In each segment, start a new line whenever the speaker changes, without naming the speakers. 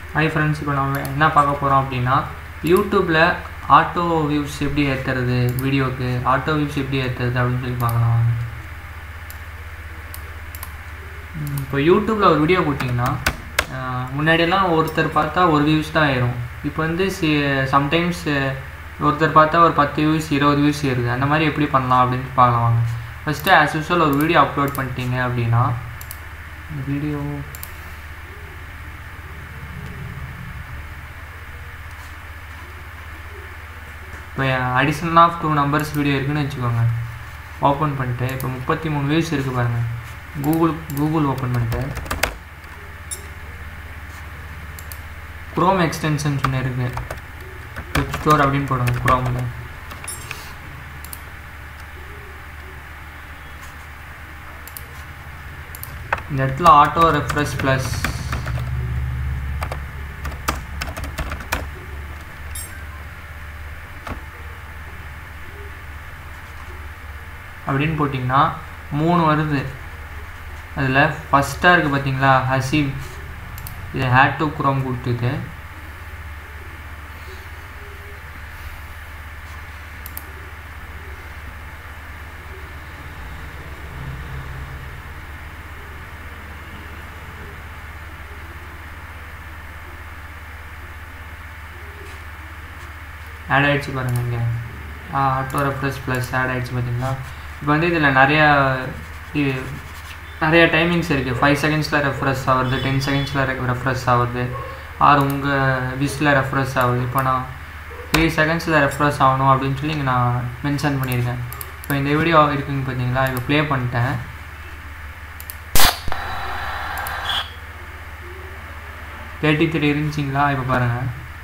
Hi friends இப்போ நம்ம என்ன பார்க்க போகிறோம் அப்படின்னா யூடியூப்பில் ஆட்டோ வியூஸ் எப்படி ஏற்றுறது வீடியோக்கு ஆட்டோ வியூஸ் எப்படி ஏற்றுறது அப்படின்னு சொல்லி பார்க்கலாம் வாங்க. ம், இப்போ யூடியூப்பில் ஒரு வீடியோ போட்டிங்கன்னா ஆஹ், முன்னாடியெல்லாம் ஒருத்தர் பார்த்தா ஒரு வியூஸ் தான் ஏறும் இப்போ வந்து சி சம்டைம்ஸ் ஒருத்தர் பார்த்தா ஒரு பத்து வியூஸ் இருபது வியூஸ் ஏறுது அந்த மாதிரி எப்படி பண்ணலாம் அப்படின்னு பார்க்கலாம் வாங்க ஃபஸ்ட்டு ஆஸ் யூஸ்வல் ஒரு வீடியோ அப்லோட் பண்ணிட்டீங்க அப்படின்னா வீடியோ இப்போ additional of two numbers video இருக்குன்னு வச்சுக்கோங்க ஓப்பன் பண்ணிட்டு இப்போ முப்பத்தி மூணு வியூஸ் இருக்குது பாருங்கள் கூகுள் கூகுள் ஓப்பன் பண்ணிட்டு குரோம் எக்ஸ்டென்ஷன்ஸ் ஒன்று இருக்குது வெப் ஸ்டோர் அப்படின்னு போடுங்க குரோமில் இந்த இடத்துல ஆட்டோ ரெஃப்ரெஷ் ப்ளஸ் அப்படின்னு போட்டிங்கன்னா மூணு வருது அதில் ஃபஸ்ட்டாக இருக்குது பார்த்தீங்களா ஹசீப் இது ஹேட் டு குரோம் கொடுத்துது ஆட் ஆகிடுச்சு பாருங்கள் இங்கே ஆட்டோ ரெஃப்ரெஷ் ப்ளஸ் ஆட் ஆகிடுச்சு பார்த்தீங்களா இப்போ வந்து இதில் நிறையா இ- நிறைய டைமிங்ஸ் இருக்குது ஃபைவ் செகண்ட்ஸில் ரெஃப்ரெஷ் ஆகுது டென் செகண்ட்ஸில் ரெஃப்ரெஷ் ஆகுது ஆர் உங்கள் விஸில் ரெஃப்ரெஷ் ஆகுது இப்போ நான் த்ரீ செகண்ட்ஸில் ரெஃப்ரெஷ் ஆகணும் அப்படின்னு சொல்லி இங்கே நான் மென்ஷன் பண்ணியிருக்கேன் இப்போ இந்த வீடியோ இருக்குங்க பார்த்தீங்களா இப்போ ப்ளே பண்ணிட்டேன் தேர்ட்டி த்ரீ இருந்துச்சிங்களா இப்போ பாருங்கள்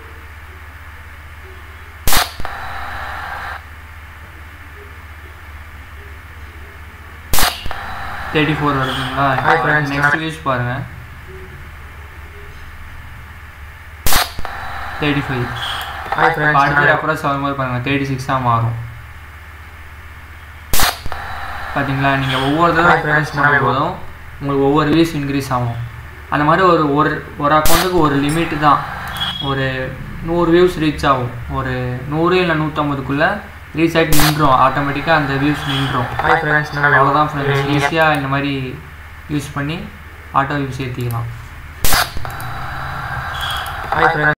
தேர்ட்டி ஃபோர் வருதுங்களா
Hi friends.
நெக்ஸ்ட் வியூஸ் பாருங்கள் தேர்ட்டி ஃபைவ்
ஹாய் ஃப்ரெண்ட்ஸ்
அடுத்த ரெஃபரன்ஸ் வரும்போது பாருங்கள் தேர்ட்டி சிக்ஸாக மாறும் பார்த்தீங்களா நீங்கள் ஒவ்வொரு தடவை
Hi
ரெஃபரன்ஸ்
friends,
பண்ணும் போதும் உங்களுக்கு ஒவ்வொரு வியூஸ் இன்க்ரீஸ் ஆகும் அந்த மாதிரி ஒரு ஒரு ஒரு அக்கௌண்ட்டுக்கு ஒரு லிமிட் தான் ஒரு நூறு வியூஸ் ரீச் ஆகும் ஒரு நூறு இல்லை நூற்றம்பதுக்குள்ளே ரீச் ஆகிட்டு நின்றோம் ஆட்டோமேட்டிக்காக அந்த வியூஸ் நின்றோம்
ஹாய் ஃப்ரெண்ட்ஸ்
அவ்வளோதான் ஃப்ரெண்ட்ஸ் ஈஸியாக இந்த மாதிரி யூஸ் பண்ணி ஆட்டோ வியூஸ் ஏற்றிக்கலாம்
ஹாய் ஃப்ரெண்ட்ஸ்